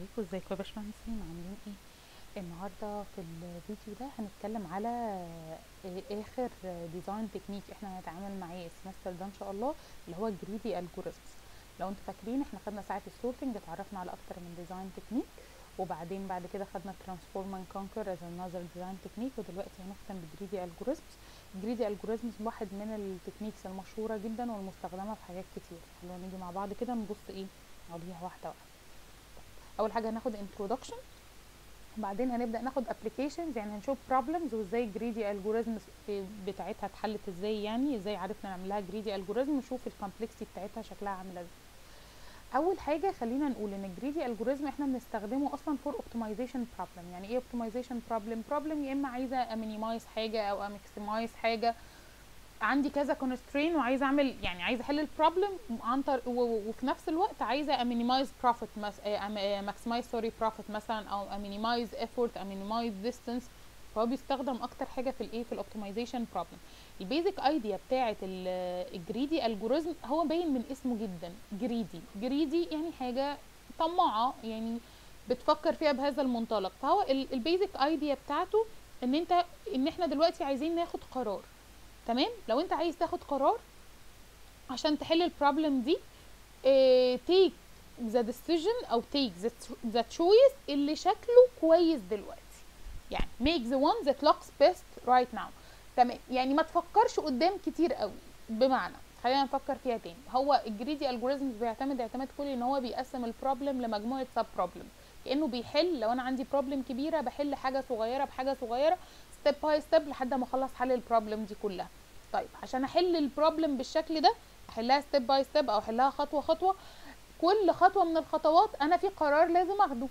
عليكم ازيكم يا باشمهندسين عاملين ايه النهارده في الفيديو ده هنتكلم على آه، اخر ديزاين تكنيك احنا هنتعامل معاه السمستر ده ان شاء الله اللي هو الجريدي الجوريزمز لو انتوا فاكرين احنا خدنا ساعه السورتنج اتعرفنا على اكتر من ديزاين تكنيك وبعدين بعد كده خدنا ترانسفورم اند كونكر از انذر ديزاين تكنيك ودلوقتي هنختم بجريدي الجوريزمز جريدي الجوريزمز واحد من التكنيكس المشهوره جدا والمستخدمه في حاجات كتير خلونا نيجي مع بعض كده نبص ايه عليها واحده واحده اول حاجه هناخد introduction وبعدين هنبدا ناخد applications يعني هنشوف problems وازاي جريدي الجوريزمز بتاعتها اتحلت ازاي يعني ازاي عرفنا نعملها جريدي الجوريزم نشوف الكومبلكسيتي بتاعتها شكلها عامله ازاي اول حاجه خلينا نقول ان الجريدي الجوريزم احنا بنستخدمه اصلا فور اوبتمايزيشن بروبلم يعني ايه اوبتمايزيشن بروبلم بروبلم يا اما عايزه امينيمايز حاجه او اماكسمايز حاجه عندي كذا كونسترين وعايزه اعمل يعني عايزه احل البروبلم عن طريق وفي نفس الوقت عايزه امينيمايز بروفيت ماكسمايز سوري بروفيت مثلا او امينيمايز ايفورت امينيمايز ديستانس فهو بيستخدم اكتر حاجه في الايه في الاوبتمايزيشن بروبلم البيزك ايديا بتاعه الجريدي الجوريزم هو باين من اسمه جدا جريدي جريدي يعني حاجه طماعه يعني بتفكر فيها بهذا المنطلق فهو البيزك ايديا بتاعته ان انت ان احنا دلوقتي عايزين ناخد قرار تمام لو انت عايز تاخد قرار عشان تحل البروبلم دي اه take the decision او take the, the choice اللي شكله كويس دلوقتي يعني make the one that looks best right now تمام يعني ما تفكرش قدام كتير قوي بمعنى خلينا نفكر فيها تاني هو الجريدي الجوريزمز بيعتمد اعتماد كلي ان هو بيقسم البروبلم لمجموعه سب بروبلم كانه بيحل لو انا عندي بروبلم كبيره بحل حاجه صغيره بحاجه صغيره ستيب باي ستيب لحد ما اخلص حل البروبلم دي كلها طيب عشان احل البروبلم بالشكل ده احلها ستيب باي ستيب او احلها خطوه خطوه كل خطوه من الخطوات انا في قرار لازم اخده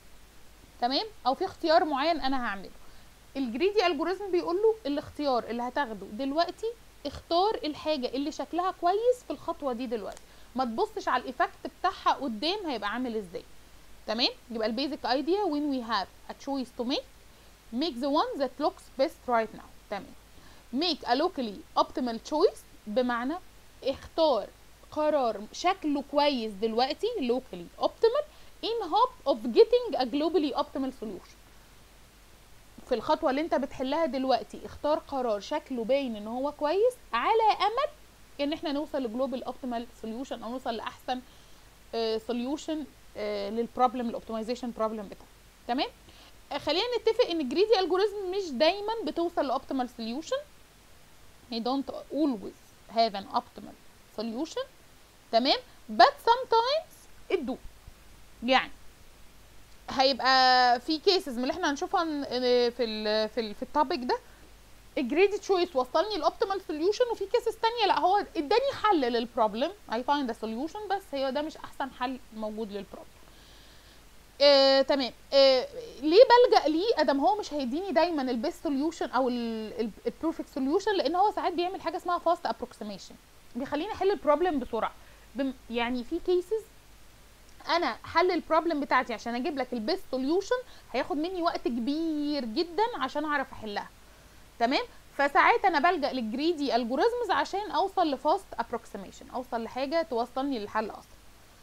تمام او في اختيار معين انا هعمله الجريدي الجوريزم بيقول له الاختيار اللي هتاخده دلوقتي اختار الحاجه اللي شكلها كويس في الخطوه دي دلوقتي ما تبصش على الايفكت بتاعها قدام هيبقى عامل ازاي تمام يبقى البيزك ايديا when we have a choice to make make the one that looks best right now تمام make a locally optimal choice بمعنى اختار قرار شكله كويس دلوقتي locally optimal in hope of getting a globally optimal solution في الخطوة اللي انت بتحلها دلوقتي اختار قرار شكله باين ان هو كويس على امل ان احنا نوصل لجلوبال اوبتيمال سوليوشن او نوصل لاحسن سوليوشن للبروبلم الاوبتمايزيشن بروبلم بتاعك تمام خلينا نتفق ان الجريدي الجوريزم مش دايما بتوصل لاوبتيمال سوليوشن they don't always have an optimal solution تمام but sometimes it do يعني هيبقى في كيسز من اللي احنا هنشوفها في ال في ال في التوبيك ده الجريدي تشويس وصلني الاوبتيمال سوليوشن وفي كيسز تانية لا هو اداني حل للبروبلم اي فايند ا سوليوشن بس هي ده مش احسن حل موجود للبروبلم آه، تمام آه، ليه بلجا ليه ادم هو مش هيديني دايما البيست سوليوشن او البيرفكت سوليوشن لان هو ساعات بيعمل حاجه اسمها فاست ابروكسيميشن بيخليني احل البروبلم بسرعه بم يعني في كيسز انا حل البروبلم بتاعتي عشان اجيب لك البيست سوليوشن هياخد مني وقت كبير جدا عشان اعرف احلها تمام فساعات انا بلجا للجريدي الجوريزمز عشان اوصل لفاست ابروكسيميشن اوصل لحاجه توصلني للحل اصلا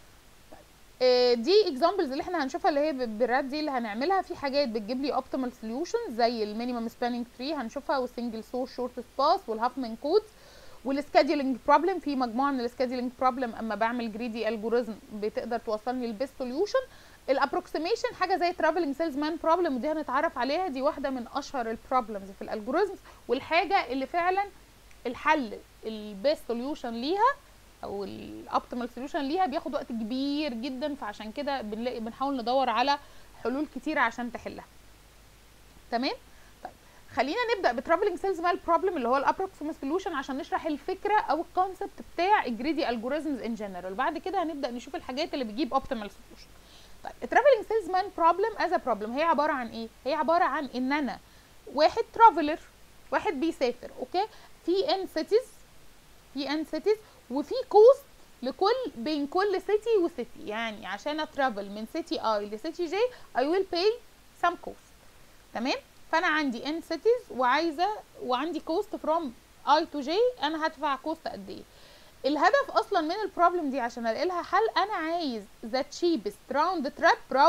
دي اكزامبلز اللي احنا هنشوفها اللي هي بالرات دي اللي هنعملها في حاجات بتجيب لي اوبتيمال سوليوشن زي المينيمم سبانينج تري هنشوفها والسنجل سورس شورتست باس والهافمان كودز والسكادولينج بروبلم في مجموعه من السكادولينج بروبلم اما بعمل جريدي الجوريزم بتقدر توصلني للبيست سوليوشن الابروكسيميشن حاجه زي ترافلنج سيلز مان بروبلم ودي هنتعرف عليها دي واحده من اشهر البروبلمز في الالجوريزمز والحاجه اللي فعلا الحل البيست سوليوشن ليها او الاوبتيمال سوليوشن ليها بياخد وقت كبير جدا فعشان كده بنلاقي بنحاول ندور على حلول كتيره عشان تحلها تمام طيب خلينا نبدا بترافلنج سيلز مال بروبلم اللي هو الابروكسيمال سوليوشن عشان نشرح الفكره او الكونسبت بتاع الجريدي الجوريزمز ان جنرال بعد كده هنبدا نشوف الحاجات اللي بتجيب اوبتيمال سوليوشن طيب الترافلنج سيلز مان بروبلم از بروبلم هي عباره عن ايه هي عباره عن ان انا واحد ترافلر واحد بيسافر اوكي في ان سيتيز في ان سيتيز وفي كوست لكل بين كل سيتي وسيتي يعني عشان اترافل من سيتي اي لسيتي جي اي ويل باي سم كوست تمام فانا عندي ان سيتيز وعايزه وعندي كوست فروم اي تو جي انا هدفع كوست قد ايه الهدف اصلا من البروبلم دي عشان الاقي لها حل انا عايز ذا تشيبست راوند تراب راوت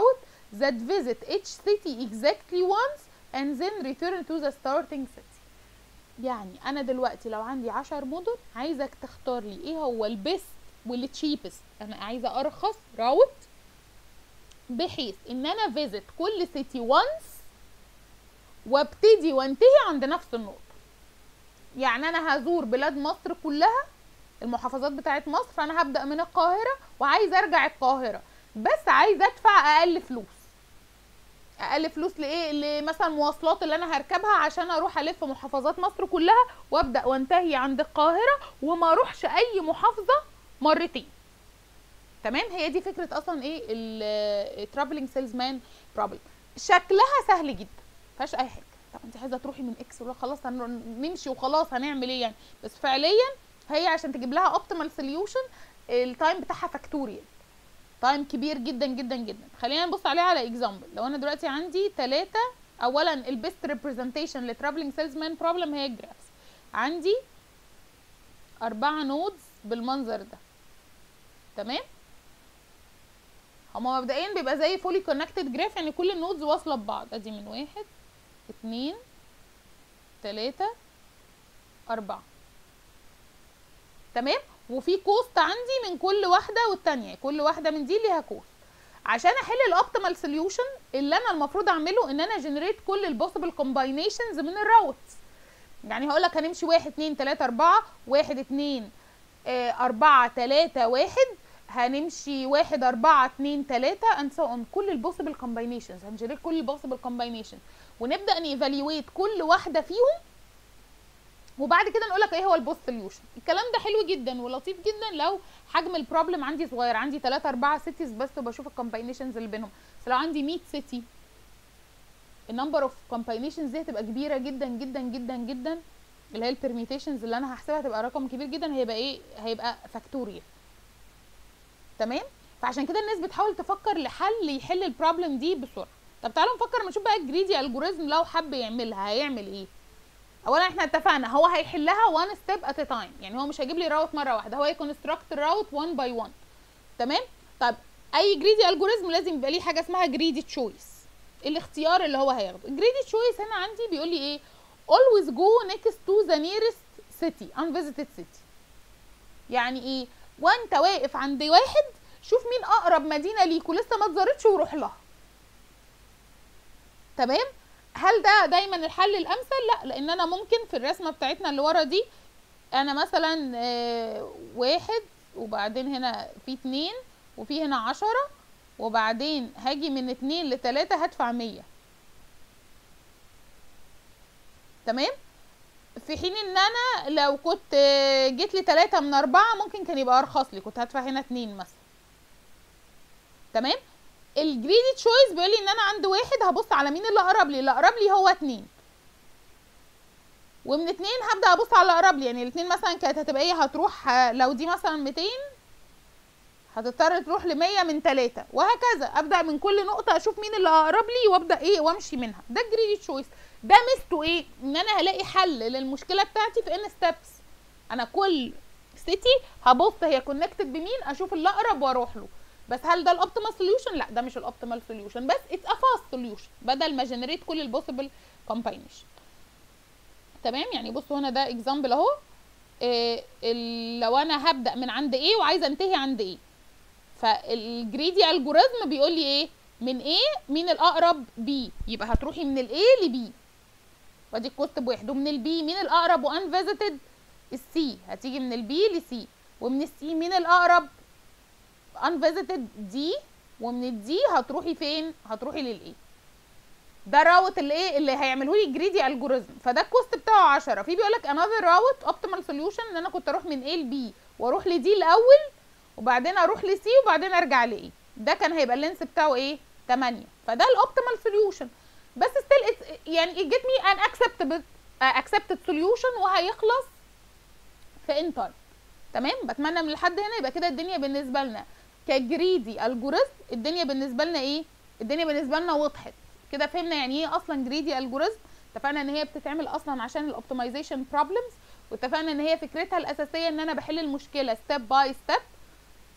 that visit each city exactly once and then return to the starting city يعني انا دلوقتي لو عندي عشر مدن عايزك تختار لي ايه هو البيست والتشيبست انا عايزه ارخص راوت بحيث ان انا فيزت كل سيتي وانس وابتدي وانتهي عند نفس النقطه يعني انا هزور بلاد مصر كلها المحافظات بتاعت مصر فانا هبدا من القاهره وعايزه ارجع القاهره بس عايزه ادفع اقل فلوس اقل فلوس لايه لمثلا مواصلات اللي انا هركبها عشان اروح الف محافظات مصر كلها وابدا وانتهي عند القاهره وما اروحش اي محافظه مرتين تمام هي دي فكره اصلا ايه الترافلنج سيلز مان بروبلم شكلها سهل جدا مفيهاش اي حاجه طب انت عايزه تروحي من اكس ولا خلاص هنمشي وخلاص هنعمل ايه يعني بس فعليا هي عشان تجيب لها اوبتيمال سوليوشن التايم بتاعها فاكتوريال تايم كبير جدا جدا جدا خلينا نبص عليها على اكزامبل لو انا دلوقتي عندي ثلاثة اولا البيست ريبريزنتيشن لترافلنج سيلز مان بروبلم هي الجرافس عندي اربعة نودز بالمنظر ده تمام هما مبدئيا بيبقى زي فولي كونكتد جراف يعني كل النودز واصله ببعض ادي من واحد اتنين تلاتة اربعة تمام وفي كوست عندي من كل واحده والتانية كل واحده من دي ليها كوست عشان احل الاوبتيمال سوليوشن اللي انا المفروض اعمله ان انا جنريت كل البوسيبل كومباينيشنز من الراوتس يعني هقول لك هنمشي واحد اتنين تلاته اربعه واحد اتنين اه اربعه تلاته واحد هنمشي واحد اربعه اتنين تلاته اند سو اون كل البوسيبل كومباينيشنز هنجنريت كل البوسيبل كومباينيشن ونبدا نيفاليويت كل واحده فيهم وبعد كده نقول لك ايه هو البوست سوليوشن الكلام ده حلو جدا ولطيف جدا لو حجم البروبلم عندي صغير عندي 3 4 سيتيز بس وبشوف الكومباينيشنز اللي بينهم بس لو عندي 100 سيتي النمبر اوف كومباينيشنز دي هتبقى كبيره جدا جدا جدا جدا اللي هي البرميتيشنز اللي انا هحسبها هتبقى رقم كبير جدا هيبقى ايه هيبقى فاكتوريال تمام فعشان كده الناس بتحاول تفكر لحل يحل البروبلم دي بسرعه طب تعالوا نفكر نشوف بقى الجريدي الجوريزم لو حب يعملها هيعمل ايه اولا احنا اتفقنا هو هيحلها وان ستيب ات تايم يعني هو مش هيجيب لي راوت مره واحده هو يكونستراكت الراوت 1 باي 1 تمام طب اي جريدي الجوريزم لازم يبقى ليه حاجه اسمها جريدي تشويس الاختيار اللي هو هياخده الجريدي تشويس هنا عندي بيقول لي ايه always go next to the nearest city unvisited city يعني ايه وانت واقف عند واحد شوف مين اقرب مدينه ليك ولسه ما اتزارتش وروح لها تمام هل ده دايما الحل الامثل لا لان انا ممكن في الرسمه بتاعتنا اللي ورا دي انا مثلا آه واحد وبعدين هنا في اتنين وفي هنا عشرة وبعدين هاجي من اتنين لتلاتة هدفع مية تمام في حين ان انا لو كنت جيت لي تلاتة من اربعة ممكن كان يبقى ارخص لي كنت هدفع هنا اتنين مثلا تمام الجريدي تشويس بيقول لي ان انا عند واحد هبص على مين اللي اقرب لي اللي اقرب لي هو اتنين ومن اتنين هبدا ابص على اللي اقرب لي يعني الاتنين مثلا كانت هتبقى ايه هتروح لو دي مثلا 200 هتضطر تروح ل 100 من تلاتة وهكذا ابدا من كل نقطه اشوف مين اللي اقرب لي وابدا ايه وامشي منها ده الجريدي تشويس ده ميزته ايه ان انا هلاقي حل للمشكله بتاعتي في ان ستيبس انا كل سيتي هبص هي كونكتد بمين اشوف اللي اقرب واروح له بس هل ده الاوبتيمال سوليوشن لا ده مش الاوبتيمال سوليوشن بس اتس ا فاست سوليوشن بدل ما جنريت كل البوسيبل كومباينيشن تمام يعني بصوا هنا ده اكزامبل اهو إيه لو انا هبدا من عند ايه وعايزه انتهي عند ايه فالجريدي الجوريزم بيقول لي ايه من ايه مين الاقرب بي يبقى هتروحي من الاي لبي وادي الكوست بواحد ومن البي مين الاقرب وان فيزيتد السي هتيجي من البي لسي ومن السي مين الاقرب unvisited دي ومن الدي هتروحي فين هتروحي للايه ده راوت الايه اللي هيعمله لي جريدي الجوريزم فده الكوست بتاعه 10 في بيقول لك another راوت اوبتيمال سوليوشن ان انا كنت اروح من A ل B واروح لدي الاول وبعدين اروح لسي وبعدين ارجع لايه ده كان هيبقى اللينس بتاعه ايه 8 فده الاوبتيمال سوليوشن بس ستيل يعني it get me an acceptable uh, accepted solution وهيخلص في ان تايم تمام بتمنى من لحد هنا يبقى كده الدنيا بالنسبه لنا كجريدي الجوريزم الدنيا بالنسبه لنا ايه الدنيا بالنسبه لنا وضحت كده فهمنا يعني ايه اصلا جريدي الجوريزم اتفقنا ان هي بتتعمل اصلا عشان الاوبتمايزيشن بروبلمز واتفقنا ان هي فكرتها الاساسيه ان انا بحل المشكله ستيب باي ستيب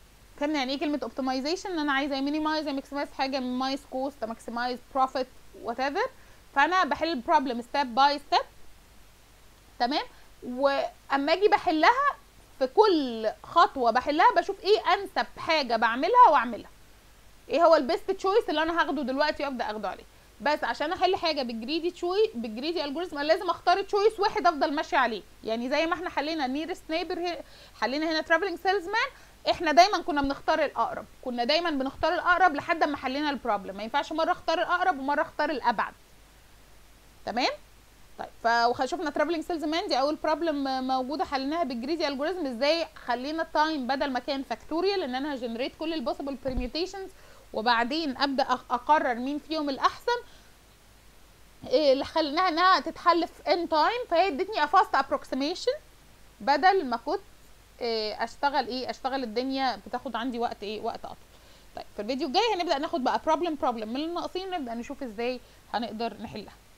فهمنا يعني ايه كلمه اوبتمايزيشن ان انا عايزه مينيمايز ماكسمايز حاجه مينيمايز كوست ماكسمايز بروفيت وات ايفر فانا بحل البروبلم ستيب باي ستيب تمام واما اجي بحلها في كل خطوه بحلها بشوف ايه انسب حاجه بعملها واعملها ايه هو البيست تشويس اللي انا هاخده دلوقتي وابدا اخده عليه بس عشان احل حاجه بالجريدي تشوي بالجريدي الجوريزم انا لازم اختار تشويس واحد افضل ماشيه عليه يعني زي ما احنا حلينا نيرست نيبر حلينا هنا ترافلنج سيلزمان احنا دايما كنا بنختار الاقرب كنا دايما بنختار الاقرب لحد ما حلينا البروبلم ما ينفعش مره اختار الاقرب ومره اختار الابعد تمام طيب فشوفنا ترافلنج سيلز مان دي اول بروبلم موجوده حليناها بالجريدي الجوريزم ازاي خلينا التايم بدل ما كان فاكتوريال ان انا هجنريت كل البوسيبل بريميوتيشنز وبعدين ابدا اقرر مين فيهم الاحسن إيه اللي خليناها انها تتحل في ان تايم فهي ادتني افاست ابروكسيميشن بدل ما كنت إيه اشتغل ايه اشتغل الدنيا بتاخد عندي وقت ايه وقت اطول طيب في الفيديو الجاي هنبدا ناخد بقى بروبلم بروبلم من الناقصين نبدا نشوف ازاي هنقدر نحلها